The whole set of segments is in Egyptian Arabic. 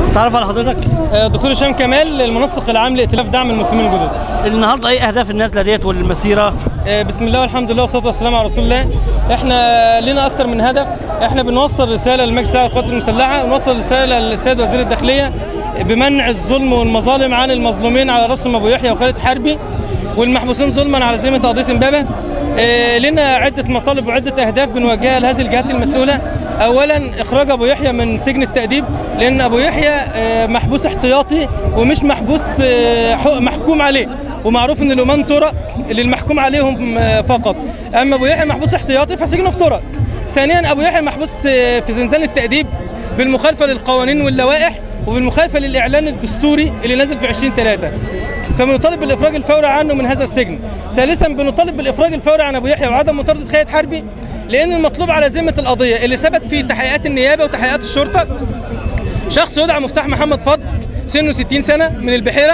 تعرف على حضرتك دكتور هشام كمال المنسق العام لائتلاف دعم المسلمين الجدد النهارده ايه اهداف النازله ديت والمسيره آه، بسم الله والحمد لله والصلاه والسلام على رسول الله احنا لنا اكتر من هدف احنا بنوصل رساله للمجلس الاعلى للقوات المسلحه ونوصل رساله للسيد وزير الداخليه بمنع الظلم والمظالم عن المظلومين على راسهم ابو يحيى وخالد حربي والمحبوسين ظلما على ذمه قضيه امبابه آه، لنا عده مطالب وعده اهداف بنوجهها لهذه الجهات المسؤوله اولا اخراج ابو يحيى من سجن التاديب لان ابو يحيى آه، محبوس احتياطي ومش محبوس آه، حق- محكوم عليه ومعروف ان الأمان طرق للمحكوم عليهم آه، فقط اما ابو يحيى محبوس احتياطي فسجنه في طرق ثانيا ابو يحيى محبوس آه، في زنزانه التاديب بالمخالفه للقوانين واللوائح وبالمخالفه للاعلان الدستوري اللي نزل في 20 3 فبنطالب بالافراج الفوري عنه من هذا السجن ثالثا بنطالب بالافراج الفوري عن ابو يحيى وعدم مطارده خالد حربي لان المطلوب على ذمه القضيه اللي ثبت في تحقيقات النيابه وتحقيقات الشرطه شخص يدعى مفتاح محمد فضل سنه 60 سنه من البحيره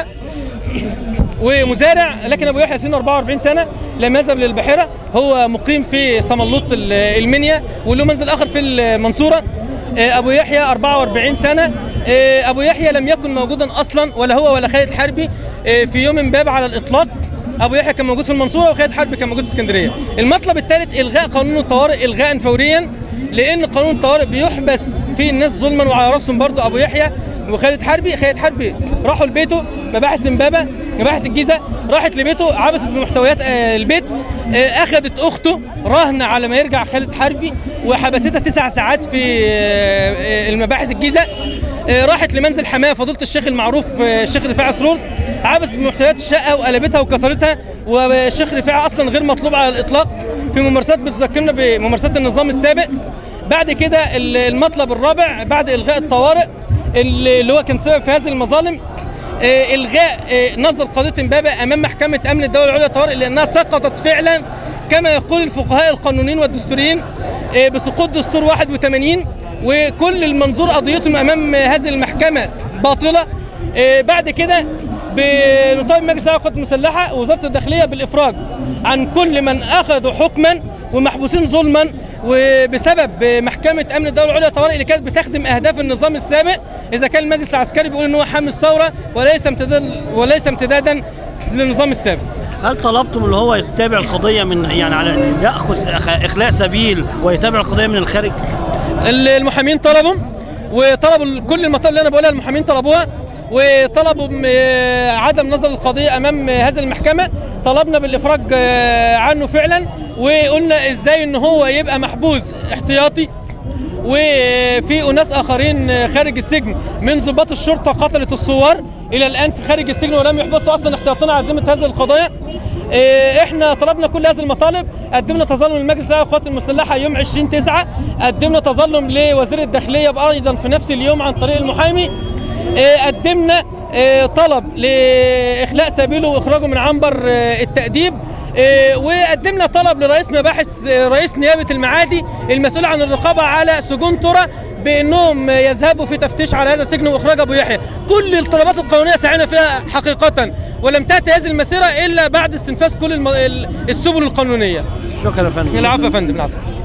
ومزارع لكن ابو يحيى سنه 44 سنه لم يذهب للبحيره هو مقيم في صملوط ال- المنيا وله منزل اخر في المنصوره آه، ابو يحيى 44 سنه آه، ابو يحيى لم يكن موجودا اصلا ولا هو ولا خالد حربي آه، في يوم امبابه على الاطلاق ابو يحيى كان موجود في المنصوره وخالد حربي كان موجود في اسكندريه المطلب الثالث الغاء قانون الطوارئ الغاء فوريا لان قانون الطوارئ بيحبس فيه الناس ظلما وعلى راسهم برضه ابو يحيى وخالد حربي خالد حربي راحوا لبيته مباحث امبابه مباحث الجيزه راحت لبيته عبست بمحتويات آه، البيت آه، اخذت اخته رهن على ما يرجع خالد حربي وحبستها تسع ساعات في آه، آه، المباحث الجيزه آه، راحت لمنزل حماه فضيله الشيخ المعروف آه، الشيخ رفاعي سرور عبست بمحتويات الشقه وقلبتها وكسرتها والشيخ رفاعي اصلا غير مطلوب على الاطلاق في ممارسات بتذكرنا بممارسات النظام السابق بعد كده ال- المطلب الرابع بعد الغاء الطوارئ اللي اللي هو كان سبب في هذه المظالم آه، الغاء آه، نصدر قضيه امبابه امام محكمه امن الدوله العليا للطوارئ لانها سقطت فعلا كما يقول الفقهاء القانونيين والدستوريين آه، بسقوط دستور 81 وكل المنظور قضيتهم امام هذه المحكمه باطله آه، بعد كده بنطالب مجلس الأعلى للقوات المسلحه ووزاره الداخليه بالافراج عن كل من اخذوا حكما ومحبوسين ظلما وبسبب محكمه امن الدوله العليا للطوارئ اللي كانت بتخدم اهداف النظام السابق اذا كان المجلس العسكري بيقول ان هو حامل ثوره وليس امتداد وليس امتدادا للنظام السابق هل طلبتم اللي هو يتابع القضيه من يعني على ياخذ أخ- اخلاء سبيل ويتابع القضيه من الخارج المحامين طلبوا وطلبوا كل المطالب اللي انا بقولها المحامين طلبوها وطلبوا م- عدم نظر القضيه امام هذه المحكمه طلبنا بالافراج آه، عنه فعلا وقلنا ازاي ان هو يبقى محبوس احتياطي وفي اناس اخرين خارج السجن من ضباط الشرطه قتلت الثوار الى الان في خارج السجن ولم يحبسوا اصلا احتياطنا على ذمه هذه القضايا إيه، احنا طلبنا كل هذه المطالب قدمنا تظلم للمجلس الاعلى للقوات المسلحه يوم 20 9 قدمنا تظلم لوزير الداخليه ايضا في نفس اليوم عن طريق المحامي إيه، قدمنا إيه، طلب لاخلاء سبيله واخراجه من عنبر آه، التاديب إيه، وقدمنا طلب لرئيس مباحث آه، رئيس نيابه المعادي المسؤول عن الرقابه على سجون ترى بانهم يذهبوا في تفتيش على هذا السجن واخراج ابو يحيى كل الطلبات القانونيه سعينا فيها حقيقه ولم تاتي هذه المسيره الا بعد استنفاذ كل الم- السبل القانونيه شكرا يا فندم العفو يا فندم العفو